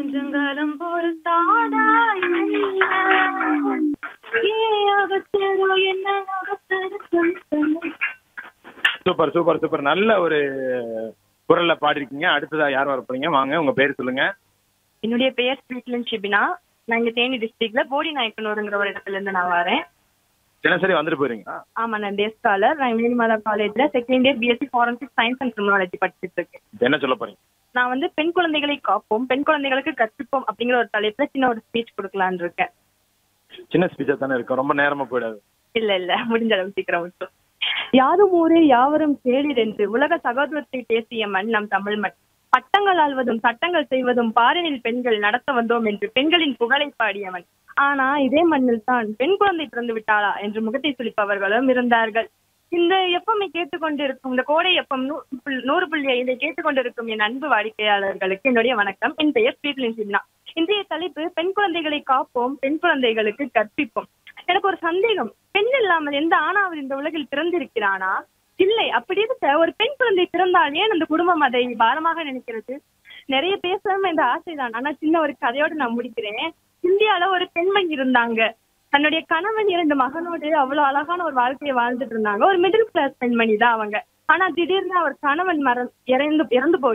கொஞ்சங்காலம் பொறுத்தாதா என்ன? ஏன் அவசரம் என்ன அவசரம் சொல்லு. சூப்பர் சூப்பர் சூப்பர் நல்ல ஒரு குரல்ல பாடிருக்கீங்க அடுத்ததா யார் வர போறீங்க வாங்க உங்க பேர் சொல்லுங்க என்னுடைய பெயர் ஸ்வீட்லன் ஷிபினா நான் இங்க தேனி டிஸ்ட்ரிக்ட்ல போடி நாயக்கனூருங்கிற ஒரு இடத்துல இருந்து நான் வரேன் தினசரி வந்துட்டு போறீங்க ஆமா நான் டே ஸ்காலர் நான் மேலிமாதா காலேஜ்ல second year BSc forensic science and criminology படிச்சுட்டு இருக்கேன் என்ன சொல்ல போறீங்க நான் வந்து பெண் குழந்தைகளை காப்போம் பெண் குழந்தைகளுக்கு கற்பிப்போம் அப்படிங்கிற ஒரு தலைப்புல சின்ன ஒரு ஸ்பீச் கொடுக்கலான்னு இருக்கேன் சின்ன ஸ்பீச்சா தானே இருக்கும் ரொம்ப நேரமா போயிடாது இல்ல இல்ல முடிஞ்ச அளவு சீக்கிரம் விட்டோம் யாதும் ஊரே யாவரும் கேளிர் என்று உலக சகோதரத்தை பேசிய மண் நம் தமிழ் மண் பட்டங்கள் ஆள்வதும் சட்டங்கள் செய்வதும் பாரினில் பெண்கள் நடத்த வந்தோம் என்று பெண்களின் புகழை பாடியவன் ஆனா இதே மண்ணில் தான் பெண் குழந்தை பிறந்து விட்டாளா என்று முகத்தை சுளிப்பவர்களும் இருந்தார்கள் இந்த எப்பமை கேட்டுக்கொண்டிருக்கும் இந்த கோடை எப்பம் நூ- புள்- நூறு புள்ளி ஐந்தை கேட்டுக்கொண்டிருக்கும் என் அன்பு வாடிக்கையாளர்களுக்கு என்னுடைய வணக்கம் என் பெயர் ஸ்ரீலின் சின்னா இன்றைய தலைப்பு பெண் குழந்தைகளை காப்போம் பெண் குழந்தைகளுக்கு கற்பிப்போம் எனக்கு ஒரு சந்தேகம் பெண் இல்லாமல் எந்த ஆணாவது இந்த உலகில் பிறந்திருக்கிறானா இல்லை அப்படி இருக்க ஒரு பெண் குழந்தை பிறந்தால் ஏன் அந்த குடும்பம் அதை பாரமாக நினைக்கிறது நிறைய பேசணும் என்ற ஆசைதான் ஆனா சின்ன ஒரு கதையோட நான் முடிக்கிறேன் இந்தியால ஒரு பெண்மணி இருந்தாங்க தன்னுடைய கணவன் இரண்டு மகனோடு அவ்வளவு அழகான ஒரு வாழ்க்கையை வாழ்ந்துட்டு இருந்தாங்க ஒரு மிடில் கிளாஸ் பெண்மணி தான் அவங்க ஆனா திடீர்னு அவர் கணவன் மரம் இறந்து இறந்து போய்